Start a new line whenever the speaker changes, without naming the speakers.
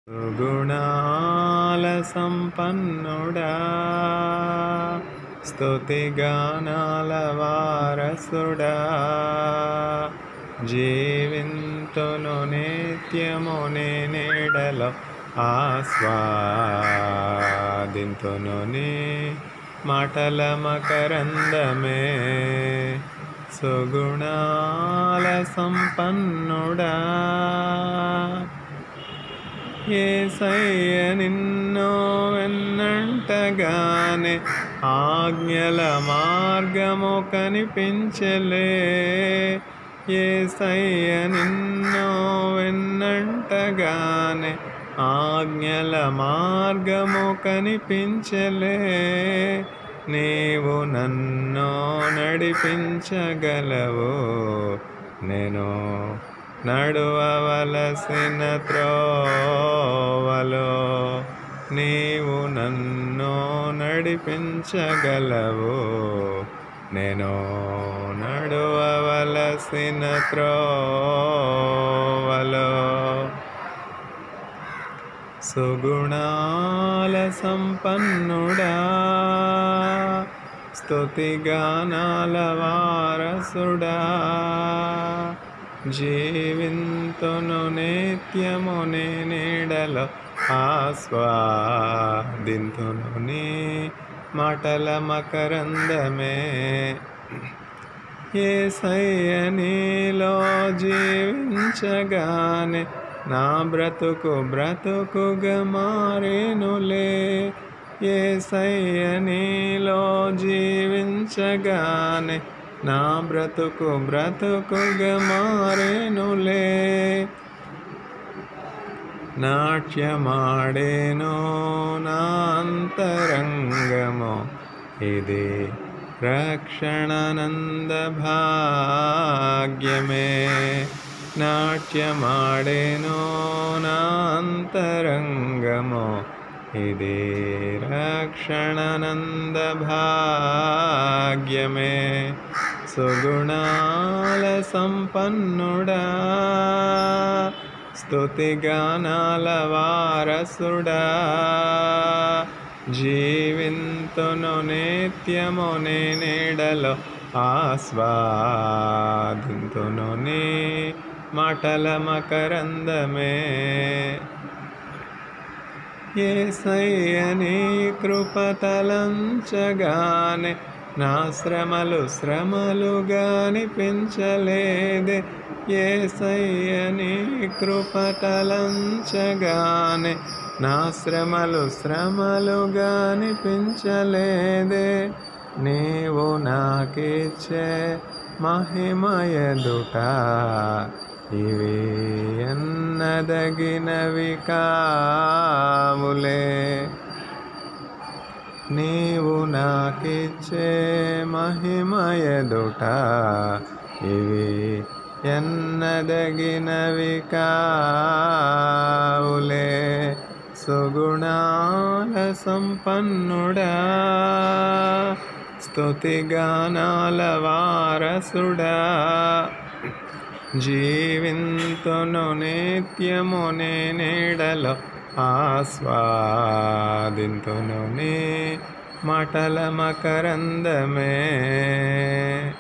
గుణాల సంపన్నుడా స్తుతిగానాల వారసుడా జీవింతును నిత్యము నేడలో ఆస్వాదింతును నీ మాటల మకరందమే సుగుణాల సంపన్నుడా ఏసయ్య నిన్నో వెన్నంటగానే ఆజ్ఞల మార్గము కనిపించలే ఏసయ్య నిన్నో వెన్నంటగానే ఆజ్ఞల మార్గము కనిపించలే నీవు నన్ను నడిపించగలవు నేను నడువవలసిన త్రోవలో నీవు నన్ను నడిపించగలవు నేను నడువవలసిన త్రోవలో సుగుణాల సంపన్నుడా స్తుతిగానాల వారసుడా జీవింతును నిత్యము నీడలో ఆస్వాదింతును నీ మాటల మకరందమే ఏ నీలో జీవించగానే నా బ్రతుకు బ్రతుకుగా మారేనులే ఏ నీలో జీవించగానే నా బ్రతుకు బ్రతుకుగా మారేనులే నాట్యమాడేను నా అంతరంగము ఇది రక్షణానంద భాగ్యమే నాట్యమాడేను నా అంతరంగము ఇది రక్షణానంద భాగ్యమే సుగుణాల సంపన్నుడా స్తుతిగానాల వారసుడా జీవింతును నిత్యము నేడలో ఆస్వాదింతును నీ మాటల మకరందమే ఏసయ్యని కృపతలంచగానే నా శ్రమలు శ్రమలుగా అనిపించలేదే ఏసయ్యని కృపతలంచగానే నా శ్రమలు శ్రమలుగా అనిపించలేదే నీవు నాకిచ్చే మహిమయదుట ఇవి ఎన్నదగినవి కావులే నీవు నాకిచ్చే మహిమయదుట ఇవి ఎన్నదగినవి కావులే సుగుణాల సంపన్నుడా స్తుతిగానాల వారసుడా జీవింతును నిత్యము నేడలో ఆస్వాదింతును నీ మాటల మకరందమే